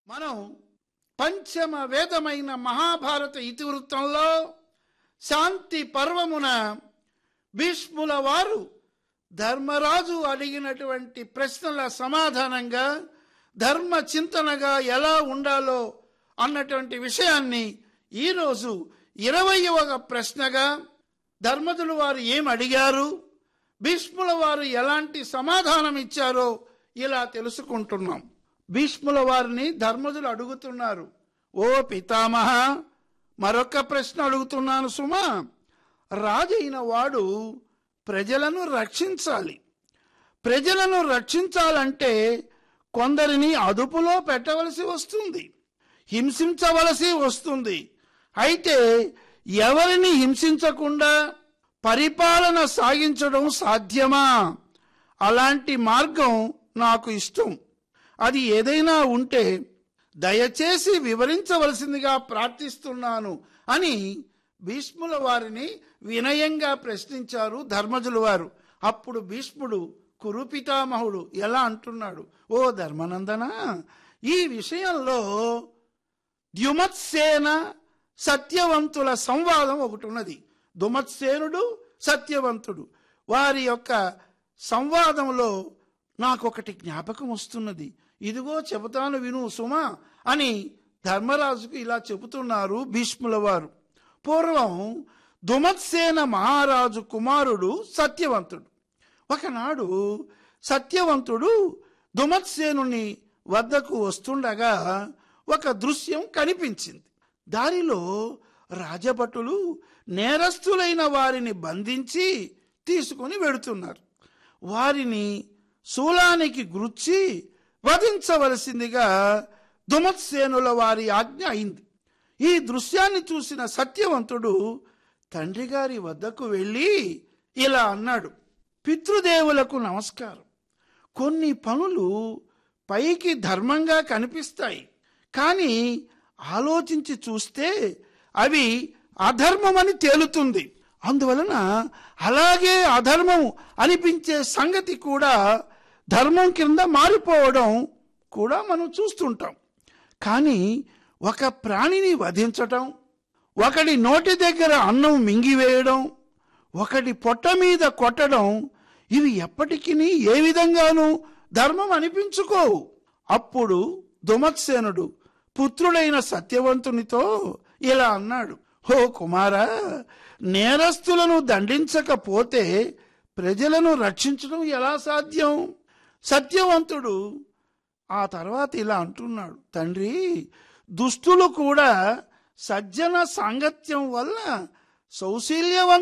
మనం పంచమ వేదమైన మహాభారత ఇతివృత్తంలో శాంతి పర్వమున భీష్ముల వారు ధర్మరాజు అడిగినటువంటి ప్రశ్నల సమాధానంగా ధర్మ చింతనగా ఎలా ఉండాలో అన్నటువంటి విషయాన్ని ఈరోజు ఇరవయవ ప్రశ్నగా ధర్మజులు వారు ఏం అడిగారు భీష్ముల వారు ఎలాంటి సమాధానం ఇచ్చారో ఇలా తెలుసుకుంటున్నాం భీష్ముల వారిని ధర్మజులు అడుగుతున్నారు ఓ పితామహ మరొక ప్రశ్న అడుగుతున్నాను సుమా రాజైన వాడు ప్రజలను రక్షించాలి ప్రజలను రక్షించాలంటే కొందరిని అదుపులో పెట్టవలసి వస్తుంది హింసించవలసి వస్తుంది అయితే ఎవరిని హింసించకుండా పరిపాలన సాగించడం సాధ్యమా అలాంటి మార్గం నాకు ఇష్టం అది ఏదైనా ఉంటే దయచేసి వివరించవలసిందిగా ప్రార్థిస్తున్నాను అని భీష్ముల వారిని వినయంగా ప్రశ్నించారు ధర్మజుల వారు అప్పుడు భీష్ముడు కురుపితామహుడు ఎలా అంటున్నాడు ఓ ధర్మనందన ఈ విషయంలో ద్యుమత్సేన సత్యవంతుల సంవాదం ఒకటి ఉన్నది దుమత్సేనుడు సత్యవంతుడు వారి యొక్క సంవాదంలో నాకొకటి జ్ఞాపకం వస్తున్నది ఇదిగో చెబుతాను విను సుమా అని ధర్మరాజుకు ఇలా చెబుతున్నారు భీష్ముల వారు పూర్వం దుమత్సేన మహారాజు కుమారుడు సత్యవంతుడు ఒకనాడు సత్యవంతుడు దుమత్సేనుని వద్దకు వస్తుండగా ఒక దృశ్యం కనిపించింది దారిలో రాజభటులు నేరస్తులైన వారిని బంధించి తీసుకుని వెడుతున్నారు వారిని శూలానికి గుర్చి వధించవలసిందిగా దుమత్సేనుల వారి ఆజ్ఞ అయింది ఈ దృశ్యాన్ని చూసిన సత్యవంతుడు తండ్రి గారి వద్దకు వెళ్ళి ఇలా అన్నాడు పితృదేవులకు నమస్కారం కొన్ని పనులు పైకి ధర్మంగా కనిపిస్తాయి కానీ ఆలోచించి చూస్తే అవి అధర్మమని తేలుతుంది అందువలన అలాగే అధర్మం అనిపించే సంగతి కూడా ధర్మం కింద మారిపోవడం కూడా మనం చూస్తుంటాం కానీ ఒక ప్రాణిని వధించటం ఒకడి నోటి దగ్గర అన్నం మింగివేయడం ఒకటి పొట్ట మీద కొట్టడం ఇవి ఎప్పటికీ ఏ విధంగానూ ధర్మం అనిపించుకోవు అప్పుడు దుమత్సేనుడు పుత్రుడైన సత్యవంతునితో ఇలా అన్నాడు హో కుమారా నేరస్తులను దండించకపోతే ప్రజలను రక్షించడం ఎలా సాధ్యం సత్యవంతుడు ఆ తర్వాత ఇలా అంటున్నాడు తండ్రి దుష్టులు కూడా సజ్జన సాంగత్యం వల్ల సౌశీల్యవంత